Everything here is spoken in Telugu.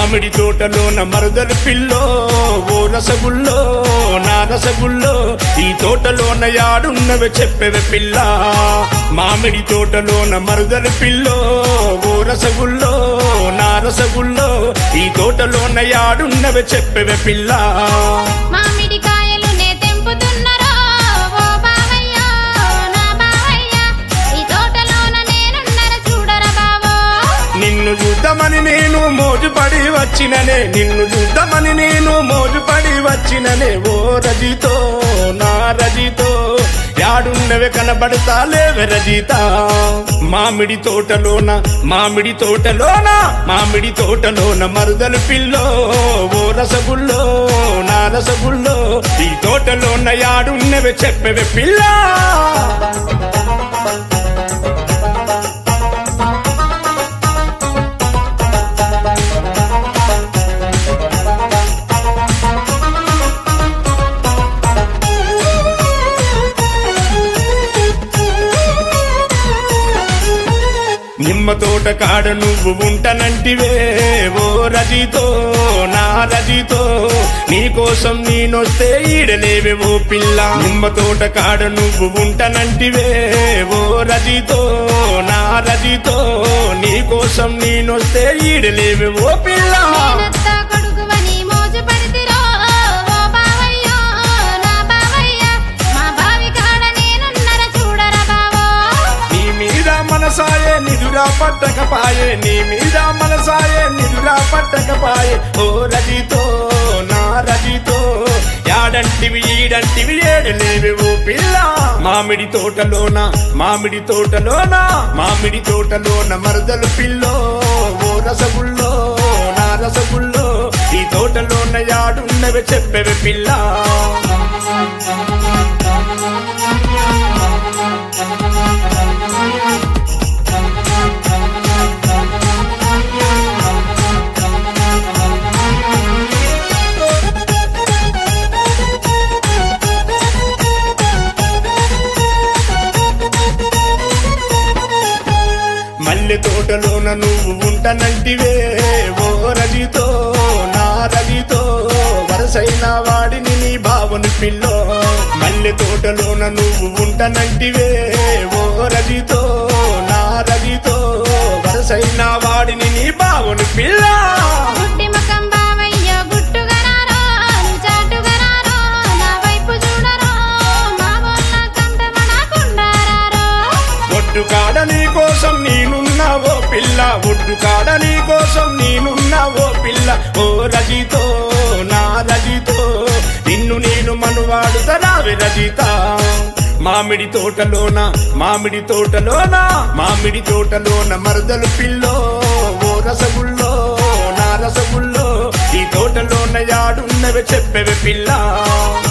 మామిడి తోటలోన మరుదలు పిల్లో ఓ రసగుల్లో నా రసగుల్లో ఈ తోటలోన యాడున్నవే చెప్పెవే పిల్ల మామిడి తోటలోన మరుదలు పిల్లో ఓ రసగుల్లో నా రసగుల్లో ఈ తోటలోన యాడున్నవే చెప్పెవే పిల్ల మామిడి కాయలు నే తెంపుతున్నరో ఓ బావయ్య నా బావయ్య ఈ తోటలోన నేనున్నర చూడర బావో నిన్ను చూద్దామని నేను మోజుపడి వచ్చిననే నిన్ను చూద్దామని నేను మోజుపడి వచ్చిననే ఓ రజితో నా రజితో యాడున్నవే కనబడతా లేవే రజిత మామిడి తోటలోన మామిడి తోటలోన మామిడి తోటలోన మరుదలు పిల్లో ఓ రసగుల్లో నా రసగుల్లో ఈ తోటలోన యాడున్నవే చెప్పవే పిల్ల నిమ్మ తోట కాడ నువ్వు ఉంటనంటివే ఓ రజితో నా రజితో నీకోసం నేనొస్తే ఈడలేవే ఓ పిల్ల నిమ్మ తోట కాడ నువ్వు ఉంటనంటివే ఓ రజితో నా రజితో నీకోసం నేనొస్తే ఈడలేవే ఓ పిల్ల నేనత్త కొడుకువని మోజు పడితిరో ఓ బావయ్య నా బావయ్య మా బావి కాడ నేనున్నర చూడర బావో నీ మీద మనసాయే నిదురా పట్టకపాయే నీ మీద మనసాయే నిదురా పట్టకపాయే ఓ రజితో నా రజితో యాడంటివి ఈడంటివి ఏడలేవి ఓ పిల్ల మామిడి తోటలోన మామిడి తోటలోన మామిడి తోటలోన మరదలు పిల్లో ఓ రసగుల్లో నా రసగుల్లో ఈ తోటలోన యాడున్నవి చెప్పెవి పిల్ల మల్లె తోటలోన నువ్వు ఉంటనంటివే ఓ రజితో నా రజితో వరసైన వాడిని నీ బావను పిల్లో మల్లె తోటలోన నువ్వు ఉంటనంటివే ఓ రజితో నా రజితో వరసైన వాడిని నీ బావను పిల్ల గుడ్డి ముఖం బావయ్య గుట్టుగరారో చాటుగరారో నా వైపు చూడరో మా వాళ్ళ కంటమనకుండారారో ఒడ్డు కాడ నీ కోసం నేనున్నావో పిల్ల ఒడ్డు కాడ నీ కోసం నేనున్నావో పిల్ల ఓ రజితో నా రజితో నిన్ను నేను మనువాడుతరావి రజిత మామిడి తోటలోన మామిడి తోటలోన మామిడి తోటలోన మరదలు పిల్లో ఓ రసగుల్లో నా రసగుల్లో ఈ తోటలోన యాడున్నవి చెప్పెవి పిల్ల